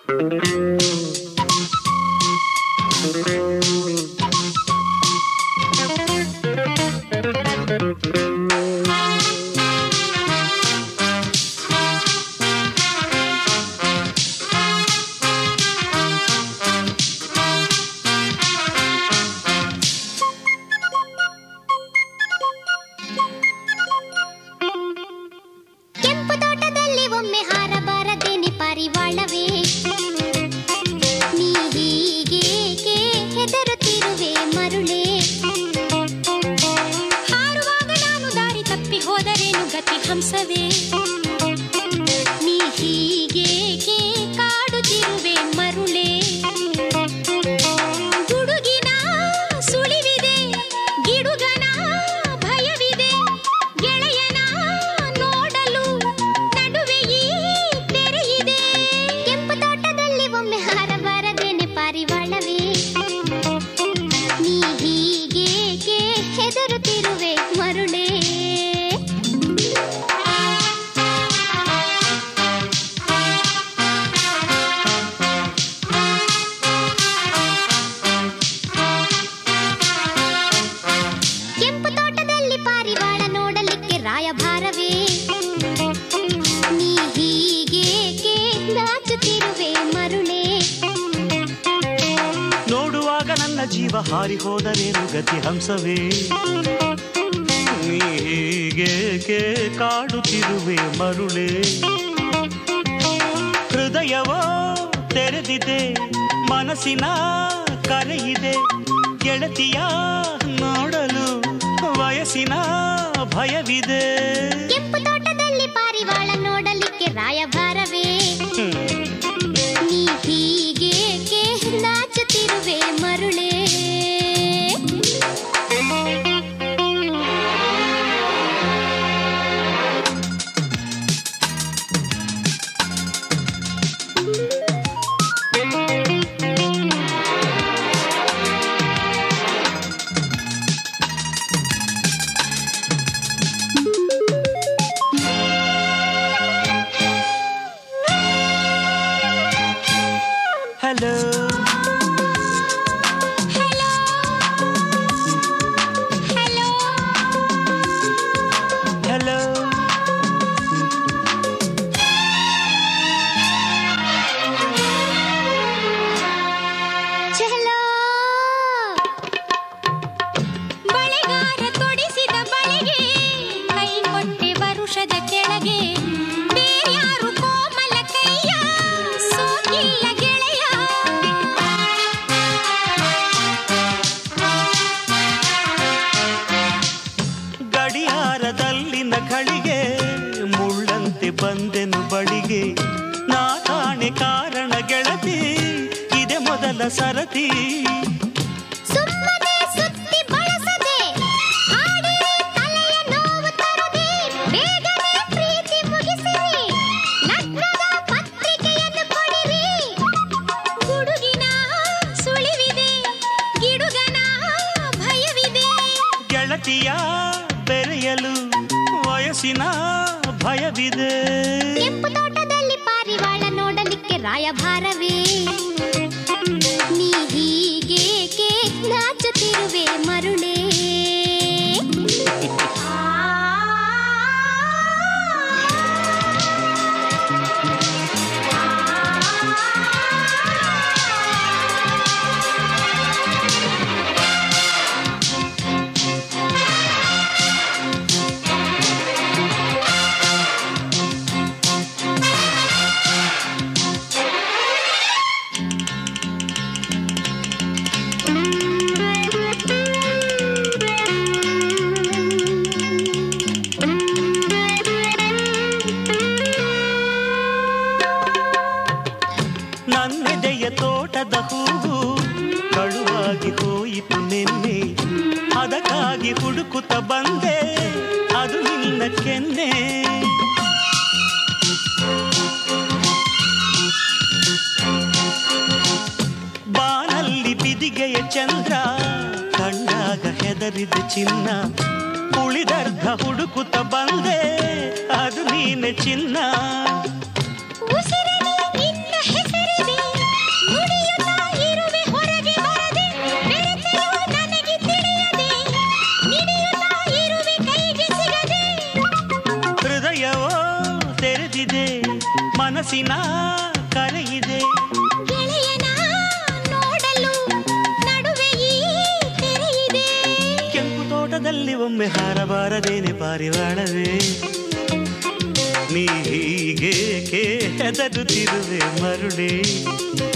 ಕೆಂಪು ತೋಟದಲ್ಲಿ ಒಮ್ಮೆ ಹಾರಬಾರದೇನೆ ಪಾರಿವಾಳವೇ ನೀ ಹೀಗೇಕೆ ಹೆದರುತ್ತಿರುವೆ ಮರುಳೇ ಹಾರುವಾಗ ನಾನು ದಾರಿ ತಪ್ಪಿ ಹೋದರೇನು ಗತಿ ಹಂಸವೇ ನೀ ಹೀಗೇಕೆ ಕಾಡುತ್ತಿರುವೆ ಮರುಳೇ ಗುಡುಗಿನ ಸುಳಿವಿದೆ ಗಿಡುಗನ ಭಯವಿದೆ ಗೆಳೆಯನ ನೋಡಲು ನಡುವೆ ಈ ತೆರೆಯಿದೆ ಕೆಂಪು ತೋಟದಲ್ಲಿ ಒಮ್ಮೆ ಹಾರಬಾರದೇನೆ ಪಾರಿವಾಳವೇ ನೀ ಹೀಗೇಕೆ ಹೆದರುತ್ತಿರುವೆ ಮರುಳೇ ಕೆಂಪು ತೋಟದಲ್ಲಿ ಪಾರಿವಾಳ ನೋಡಲಿಕ್ಕೆ ರಾಯಭಾರವೇ ನೀ ಹೀಗೇಕೆ ನಾಚುತ್ತಿರುವೆ ಮರುಳೇ ನೋಡುವಾಗ ನನ್ನ ಜೀವ ಹಾರಿ ಹೋದರೇನು ಗತಿ ಹಂಸವೇ ನೀ ಹೀಗೇಕೆ ಕಾಡುತ್ತಿರುವೆ ಮರುಳೇ ಹೃದಯವೋ ತೆರೆದಿದೆ ಮನಸ್ಸಿನ ಕರೆಯಿದೆ ಗೆಳತಿಯ ನೋಡಲು ವಯಸ್ಸಿನ ಭಯವಿದೆ ಕೆಂಪು ತೋಟದಲ್ಲಿ ಪಾರಿವಾಳ ನೋಡಲಿಕ್ಕೆ ರಾಯಭಾರವೇ ಹ್ಮ್. ನೀ ಹೀಗೇಕೆ ನಾಚುತ್ತಿರುವೆ ಮರುಳೇ ಹಲೋ ಹಲೋ ಹಲೋ ಹಲೋ ಚಲೋ ಬಳೆಗಾರ ತೊಡಿಸಿದ ಬಳೆಗೆ ಕೈ ಕೊಟ್ಟೆ ವರುಷದ ಕೆಳಗೆ ಬೇರ್ಯಾರು ಕೋಮಲ ಕೈಯ ಸೋಕಿಲ್ಲ ಗೆಳೆಯ ಗಡಿಯಾರದಲ್ಲಿನ ಘಳಿಗೆ ಮುಳ್ಳಂತೆ ಬಂದೆನು ಬಳಿಗೆ ನಾ ಕಾಣೆ ಕಾರಣ ಗೆಳತಿ ಇದೆ ಮೊದಲ ಸರತಿ ಸುಮ್ಮನೆ ಸುತ್ತಿ ಬಳಸದೆ ಹಾಡಿರಿ ತಲೆಯ ನೋವು ತರದೆ ಬೇಗನೆ ಪ್ರೀತಿ ಮುಗಿಸಿರಿ ಲಗ್ನದ ಪತ್ರಿಕೆಯನ್ನು ಕೊಡಿರಿ ಗುಡುಗಿನ ಸುಳಿವಿದೆ ಗಿಡುಗನ ಭಯವಿದೆ ಗೆಳತಿಯ ಬೆರೆಯಲು ವಯಸ್ಸಿನ ಭಯವಿದೆ ಕೆಂಪು ತೋಟದಲ್ಲಿ ಪಾರಿವಾಳ ನೋಡಲಿಕ್ಕೆ ರಾಯಭಾರವೇ ನೀ ಹೀಗೇಕೆ ನಾಚುತ್ತಿರುವೆ ಮರುಳೇ ನನ್ನೆದೆಯ ತೋಟದ ಹೂವು ಕಳುವಾಗಿ ಹೋಯಿತು ನಿನ್ನೆ ಅದಕ್ಕಾಗಿ ಹುಡುಕುತ್ತ ಬಂದೆ ಅದು ನಿನ್ನ ಕೆನ್ನೆ ಬಾನಲ್ಲಿ ಬಿದಿಗೆಯ ಚಂದ್ರ ಕಂಡಾಗ ಹೆದರಿದ ಚಿನ್ನ ಉಳಿದರ್ಧ ಹುಡುಕುತ್ತ ಬಂದೆ ಅದು ನೀನೆ ಚಿನ್ನ ಉಸಿರಲಿ ನಿನ್ನ ಹೆಸರಿದೆ ಕರೆದಿದೆ ಮನಸ್ಸಿನ ಕರೆಯಿದೆ ಗೆಳೆಯನ ನೋಡಲು ನಡುವೆ ಈ ತೆರೆಯಿದೆ ಕೆಂಪು ತೋಟದಲ್ಲಿ ಒಮ್ಮೆ ಹಾರಬಾರದೇನೆ ಪಾರಿವಾಳವೇ ನೀ ಹೀಗೇಕೆ ಹೆದರುತ್ತಿರುವೆ ಮರುಳೇ